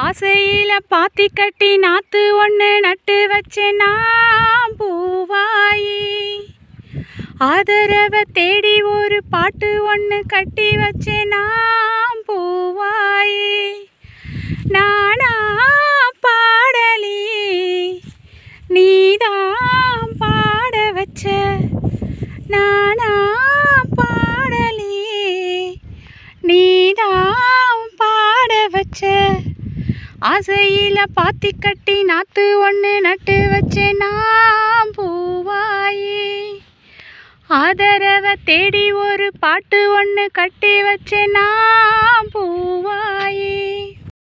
ஆசையில பாத்தி கட்டி நாத்து ஒன்று நட்டு வச்சேன் நான் பூவாயி ஆதரவை தேடி ஒரு பாட்டு ஒன்று கட்டி வச்சேன் நான் பூவாயி நானா பாடலி நீதான் பாட வச்ச நானா பாடலி நீதான் பாட வச்ச ஆசையில பாத்தி கட்டி நாத்து ஒன்று நட்டு வச்சேன் நான் பூவாயி ஆதரவை தேடி ஒரு பாட்டு ஒன்று கட்டி வச்சேன் நான் பூவாயி